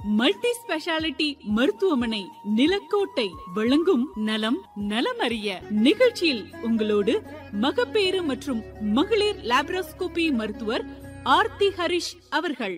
multi speciality மருத்துவமனை நிலக்கோட்டை வழங்கும் நலம் நலமறிய நிகழ்ச்சியில் உங்களோடு மகப்பேறு மற்றும் மகளிர் லாப்ரோஸ்கோபி மருத்துவர் ஆர்த்தி ஹரிஷ் அவர்கள்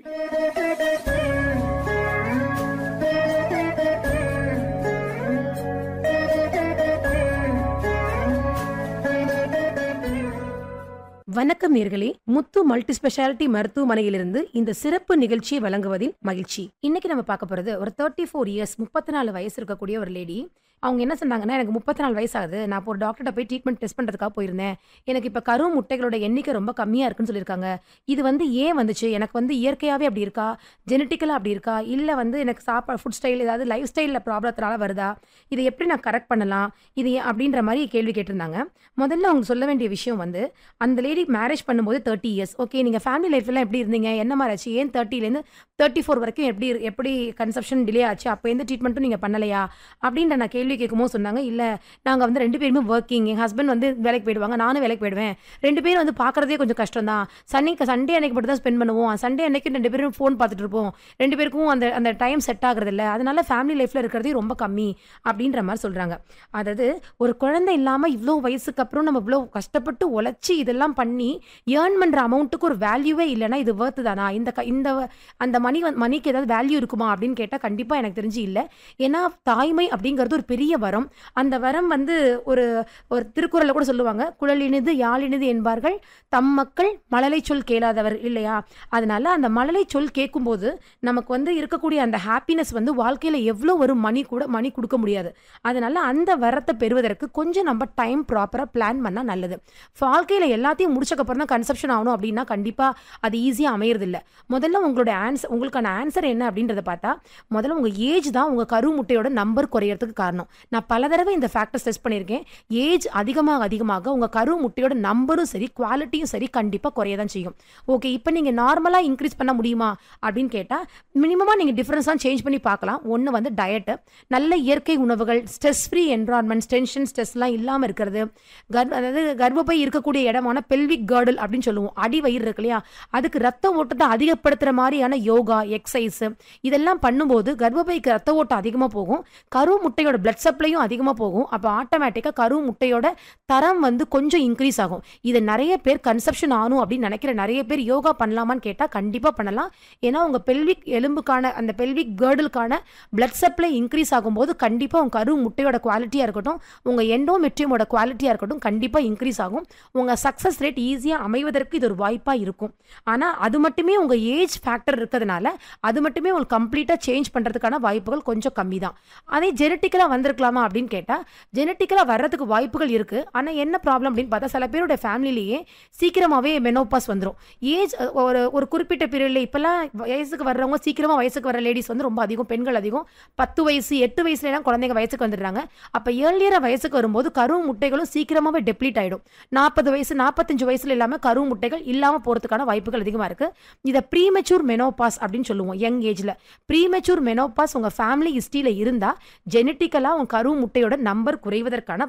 வணக்கம் நேர்களே முத்து மல்டி ஸ்பெஷாலிட்டி மருத்துவமனையிலிருந்து இந்த சிறப்பு நிகழ்ச்சியை வழங்குவதில் மகிழ்ச்சி இன்னைக்கு நம்ம பார்க்க போறது ஒரு தேர்ட்டி ஃபோர் இயர்ஸ் முப்பத்தி நாலு வயசு இருக்கக்கூடிய ஒரு லேடி அவங்க என்ன சொன்னாங்கன்னா எனக்கு முப்பத்தி நாலு வயசு ஆகுது நான் இப்போ ஒரு டாக்டர்கிட்ட போய் ட்ரீட்மெண்ட் டெஸ்ட் பண்ணுறதுக்காக போயிருந்தேன் எனக்கு இப்போ கரு முட்டைகளோட எண்ணிக்கை ரொம்ப கம்மியாக இருக்குன்னு சொல்லியிருக்காங்க இது வந்து ஏன் வந்துச்சு எனக்கு வந்து இயற்கையாகவே அப்படி இருக்கா ஜெனட்டிக்கலாக அப்படி இருக்கா இல்லை வந்து எனக்கு சாப்பாடு ஃபுட் ஸ்டைல் ஏதாவது லைஃப் ஸ்டைலில் ப்ராப்ளத்தினால வருதா இதை எப்படி நான் கரெக்ட் பண்ணலாம் இது ஏன் அப்படின்ற மாதிரி கேள்வி கேட்டிருந்தாங்க முதல்ல அவங்க சொல்ல வேண்டிய விஷயம் வந்து அந்த லேடி மேரேஜ் பண்ணும்போது தேர்ட்டி இயர்ஸ் ஓகே நீங்கள் ஃபேமிலி லைஃப்லாம் எப்படி இருந்தீங்க என்ன மாதிரி ஆச்சு ஏன் தேர்ட்டிலேருந்து தேர்ட்டி ஃபோர் வரைக்கும் எப்படி எப்படி கன்செப்ஷன் டிலே ஆச்சு அப்போ எந்த ட்ரீட்மெண்ட்டும் நீங்கள் பண்ணலையா அப்படின்ற நான் கேள்வி கேட்கும்போது சொன்னாங்க இல்லை நாங்கள் வந்து ரெண்டு பேருமே ஒர்க்கிங் என் ஹஸ்பண்ட் வந்து வேலைக்கு போயிடுவாங்க நானும் வேலைக்கு போயிடுவேன் ரெண்டு பேரும் வந்து பார்க்குறதே கொஞ்சம் கஷ்டம் தான் சண்டே சண்டே அன்னைக்கு மட்டும் தான் ஸ்பெண்ட் பண்ணுவோம் சண்டே அன்னைக்கு ரெண்டு பேரும் ஃபோன் பார்த்துட்டு இருப்போம் ரெண்டு பேருக்கும் அந்த அந்த டைம் செட் ஆகுறது இல்லை அதனால ஃபேமிலி லைஃப்பில் இருக்கிறதே ரொம்ப கம்மி அப்படின்ற மாதிரி சொல்கிறாங்க அதாவது ஒரு குழந்தை இல்லாமல் இவ்வளோ வயசுக்கு அப்புறம் நம்ம இவ்வளோ கஷ்டப்பட்டு உழைச்சி இதெல்லாம் பண்ணி ஏர்ன் பண்ணுற அமௌண்ட்டுக்கு ஒரு வேல்யூவே இல்லைன்னா இது வேர்த்து தானா இந்த க- இந்த அந்த மணி மணிக்கு ஏதாவது வேல்யூ இருக்குமா அப்படின்னு கேட்டால் கண்டிப்பாக எனக்கு தெரிஞ்சு இல்லை ஏன்னா தாய்மை அப்படிங்கிறது ஒரு பெரிய வரம் அந்த வரம் வந்து ஒரு ஒரு திருக்குறளில் கூட சொல்லுவாங்க குழலினிது யாழினிது என்பார்கள் தம் மக்கள் மழலை சொல் கேளாதவர் இல்லையா அதனால அந்த மழலை சொல் கேட்கும்போது நமக்கு வந்து இருக்கக்கூடிய அந்த ஹாப்பினஸ் வந்து வாழ்க்கையில் எவ்வளோ ஒரு மணி கூட மணி கொடுக்க முடியாது அதனால அந்த வரத்தை பெறுவதற்கு கொஞ்சம் நம்ம டைம் ப்ராப்பராக பிளான் பண்ணால் நல்லது வாழ்க்கையில் எல்லாத்தையும் முடிச்சக்கப்புறம் தான் கன்செப்ஷன் ஆகணும் அப்படின்னா கண்டிப்பாக அது ஈஸியாக அமையறதில்ல முதல்ல உங்களோட ஆன்சர் உங்களுக்கான ஆன்சர் என்ன அப்படின்றத பார்த்தா முதல்ல உங்கள் ஏஜ் தான் உங்கள் கரு முட்டையோட நம்பர் குறையறதுக்கு காரணம் நான் பல தடவை இந்த ஃபேக்டர்ஸ் டெஸ்ட் பண்ணியிருக்கேன் ஏஜ் அதிகமாக அதிகமாக உங்கள் கரு முட்டையோட நம்பரும் சரி குவாலிட்டியும் சரி கண்டிப்பாக குறைய தான் செய்யும் ஓகே இப்போ நீங்கள் நார்மலாக இன்க்ரீஸ் பண்ண முடியுமா அப்படின்னு கேட்டால் மினிமமாக நீங்கள் டிஃப்ரென்ஸாக சேஞ்ச் பண்ணி பார்க்கலாம் ஒன்று வந்து டயட்டு நல்ல இயற்கை உணவுகள் ஸ்ட்ரெஸ் ஃப்ரீ என்வரான்மெண்ட் டென்ஷன் ஸ்ட்ரெஸ்லாம் இல்லாமல் இருக்கிறது கர்ப்ப அதாவது கர்ப்பப்பை இருக்கக்கூடிய இடமான பெல்விக் கேர்டல் அப்படின்னு சொல்லுவோம் அடி வயிறு இருக்கு இல்லையா அதுக்கு ரத்த ஓட்டத்தை அதிகப்படுத்துகிற மாதிரியான யோகா எக்ஸசைஸ் இதெல்லாம் பண்ணும்போது கர்ப்பப்பைக்கு ரத்த ஓட்டம் அதிகமாக போகும் கரு முட்டையோட பிளட் சப்ளையும் அதிகமாக போகும் அப்போ ஆட்டோமேட்டிக்காக கரு முட்டையோட தரம் வந்து கொஞ்சம் இன்க்ரீஸ் ஆகும் இதை நிறைய பேர் கன்செப்ஷன் ஆகணும் அப்படின்னு நினைக்கிற நிறைய பேர் யோகா பண்ணலாமான்னு கேட்டால் கண்டிப்பாக பண்ணலாம் ஏன்னா உங்கள் பெல்விக் எலும்புக்கான அந்த பெல்விக் கேர்டலுக்கான பிளட் சப்ளை இன்க்ரீஸ் ஆகும்போது கண்டிப்பாக உங்கள் கரு முட்டையோட குவாலிட்டியாக இருக்கட்டும் உங்கள் எண்டோமெட்ரியமோட குவாலிட்டியாக இருக்கட்டும் கண்டிப்பாக இன்க்ரீஸ் ஆகும் உங்கள் சக்ஸஸ் ரேட் ஈஸியாக அமைவதற்கு இது ஒரு வாய்ப்பாக இருக்கும் ஆனால் அது மட்டுமே உங்கள் ஏஜ் ஃபேக்டர் இருக்கிறதுனால அது மட்டுமே உங்களுக்கு கம்ப்ளீட்டாக சேஞ்ச் பண்ணுறதுக்கான வாய்ப்புகள் கொஞ்சம் கம்மி தான் அதே ஜெனட்டிக்கலாக வந்திருக்கலாமா அப்படின்னு கேட்டால் ஜெனட்டிக்கலாக வர்றதுக்கு வாய்ப்புகள் இருக்குது ஆனால் என்ன ப்ராப்ளம் அப்படின்னு பார்த்தா சில பேருடைய ஃபேமிலிலேயே சீக்கிரமாகவே மெனோபாஸ் வந்துடும் ஏஜ் ஒரு ஒரு குறிப்பிட்ட பீரியடில் இப்போல்லாம் வயசுக்கு வர்றவங்க சீக்கிரமாக வயசுக்கு வர லேடிஸ் வந்து ரொம்ப அதிகம் பெண்கள் அதிகம் பத்து வயசு எட்டு வயசுலலாம் குழந்தைங்க வயசுக்கு வந்துடுறாங்க அப்போ ஏர்லியராக வயசுக்கு வரும்போது கரு முட்டைகளும் சீக்கிரமாகவே டெப்ளீட் ஆகிடும் நாற்பது வயசு நாற்பத்தஞ்சு வயசுல இல்லாமல் கரு முட்டைகள் இல்லாமல் போகிறதுக்கான வாய்ப்புகள் அதிகமாக இருக்குது இதை ப்ரீமெச்சூர் மெனோபாஸ் அப்படின்னு சொல்லுவோம் யங் ஏஜில் ப்ரீமெச்சூர் மெனோபாஸ் உங்கள் ஃபேமிலி ஹிஸ்ட்ரியில் இருந்தால் ஜெனட்டிக்கலாக உங்கள் கரு முட்டையோட நம்பர் குறைவதற்கான